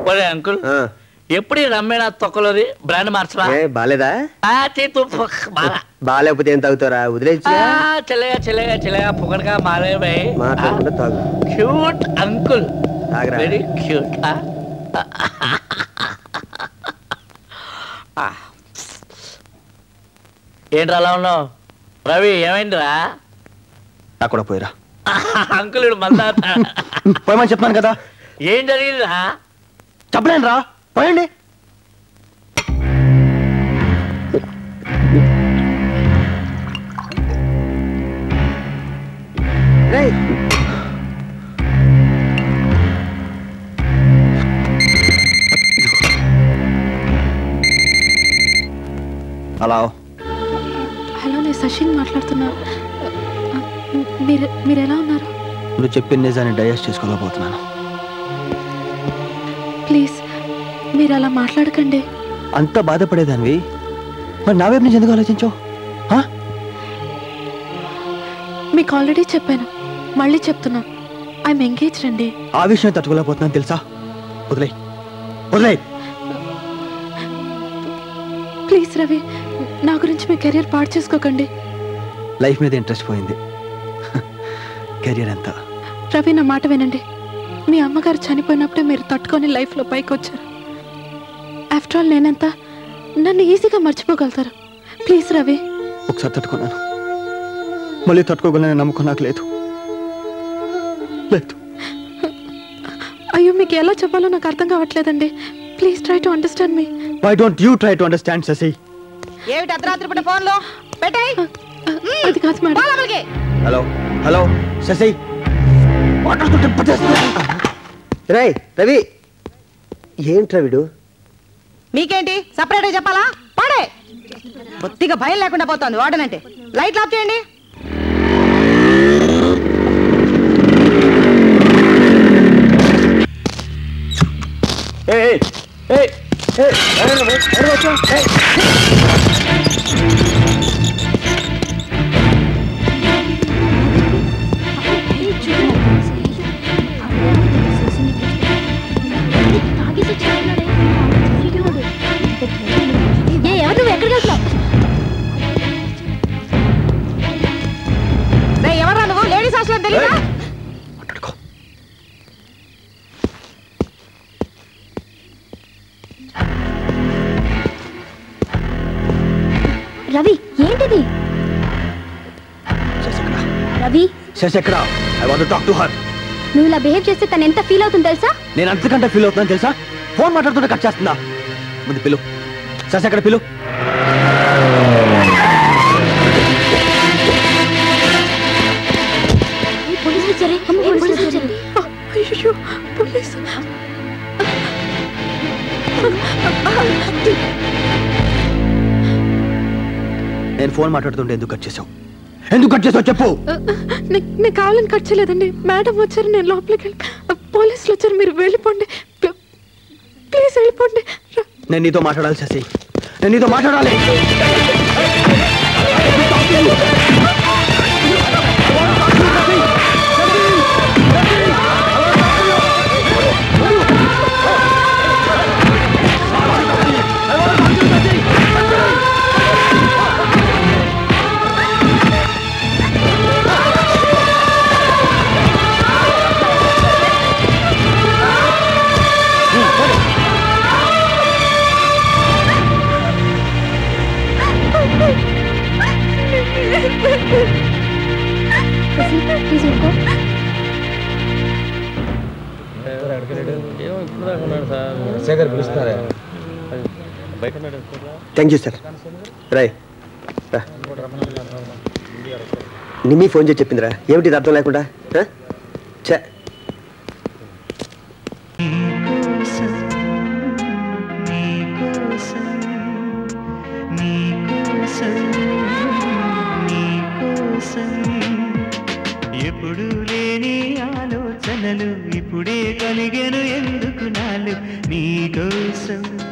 ఒరే అంకుల్ ఆ, ఎప్పుడు ఈ రమ్మేణ తొక్కలోది బ్రాండ్ మార్చరా ఏ బాలేదా ఆ, తీ తూ, ఫక్, బాగా. బాగాలేకపోతే ఏం తాగుతారా వదిలేచ్చు ఆ, చల్లగా చల్లగా చల్లగా పొగడగా మారే భాయ్ మాట్లాడకుండా తాగు క్యూట్ అంకుల్ తాగరా వెరీ క్యూట్ ఏంట్రా అలా ఉన్నావు రవి ఏమైందిరా నాకు కూడా పోయిరా అంకుల్ ఇడు మళ్ళా పోయమని చెప్పాను కదా ఏం జరిగిందిరా చెప్పలేను రా పోయండి రేయ్, అలా హలో నేను సచిన్ మాట్లాడుతున్నా మీరు మీరు ఎలా ఉన్నారు నువ్వు చెప్పిన నిజాన్ని డైజెస్ట్ చేసుకోలేకపోతున్నాను ప్లీజ్ మీరు అలా మాట్లాడకండి అంత బాధపడేదానివి మరి నా వైపు నుంచి ఎందుకు ఆలోచించావు ఆ? మీకు ఆల్రెడీ చెప్పాను మళ్ళీ చెప్తున్నా ఐఎమ్ ఎంగేజ్ అండి ఆ విషయం తట్టుకోలేకపోతున్నాను తెలుసా వదిలే వదిలే ప్లీజ్ రవి నా గురించి మీ కెరీర్ పాడు చేసుకోకండి లైఫ్ మీద ఇంట్రెస్ట్ పోయింది కెరియర్ ఎంత రవి నా మాట వినండి మీ అమ్మగారు చనిపోయినప్పుడే మీరు తట్టుకొని లైఫ్లో పైకి వచ్చారు ఆఫ్టర్ ఆల్ నేనెంత నన్ను ఈజీగా మర్చిపోగలుగుతారు ప్లీజ్ రవి ఒకసారి తట్టుకున్నాను మళ్ళీ తట్టుకోగలనే నమ్మకం నాకు లేదు లేదు అయ్యో మీకు ఎలా చెప్పాలో నాకు అర్థం కావట్లేదండి please try to understand me why don't you try to understand Shashi ఏమిటి అర్ధరాత్రి పూట ఫోన్లో పెట్టాయి అది కాదు మేడం హలో హలో శశి మాట్లాడుతుంటే పట్టేస్తున్నా. రేయ్ రవి ఏంట్రా వీడు మీకేంటి సపరేట్ గా చెప్పాలా పాడే బొత్తిగా భయం లేకుండా పోతుంది వాడనంటే లైట్ ఆఫ్ చేయండి ఏయ్, ఏయ్, ఏయ్, ఎవరు నువ్వు? ఎవరు వచ్చావు? ఏయ్. ఎవరు నువ్వు ఎక్కడికి వెళ్తున్నావు రేయ్, ఎవర్రా నువ్వు లేడీస్ హాస్టల్ తెలియదా మాట్లాడుకో రవి ఏంటిది శశి ఎక్కడ రవి శశి ఎక్కడ I want talk to her నువ్వు ఇలా బిహేవ్ చేస్తే తను ఎంత ఫీల్ అవుతుంది తెలుసా నేను అంతకంటే ఫీల్ అవుతున్నాను తెలుసా ఫోన్ మాట్లాడుతుంటే కట్ చేస్తుందా ముందు పిలు శశి ఎక్కడ పిలు పోలీసులు వచ్చారే అమ్మ, పోలీసులు వచ్చారు అయ్యో పోలీసు నేను ఫోన్ మాట్లాడుతుంటే ఎందుకు కట్ చేసావు ఎందుకు కట్ చేసావు చెప్పు నే- నేను కావాలని కట్ చేయలేదండి మేడం వచ్చారు నేను లోపలికి వెళ్ళి పోలీసులు వచ్చారు మీరు వెళ్ళిపోండి ప్ల- ప్లీజ్ వెళ్ళిపోండి ర- నేను నీతో మాట్లాడాలి శశి నేను నీతో మాట్లాడాలి ప్లీజ్ ఊరుకో థ్యాంక్ యూ సార్ రాయ్ రా. నిమ్మి ఫోన్ చేసి చెప్పిందిరా ఏమిటి ఇది అర్థం లేకుండా ఆ? ఛే ఎప్పుడు లేని ఆలోచనలు ఇప్పుడే కలిగెను ఎందుకు నాలు నీ కోసం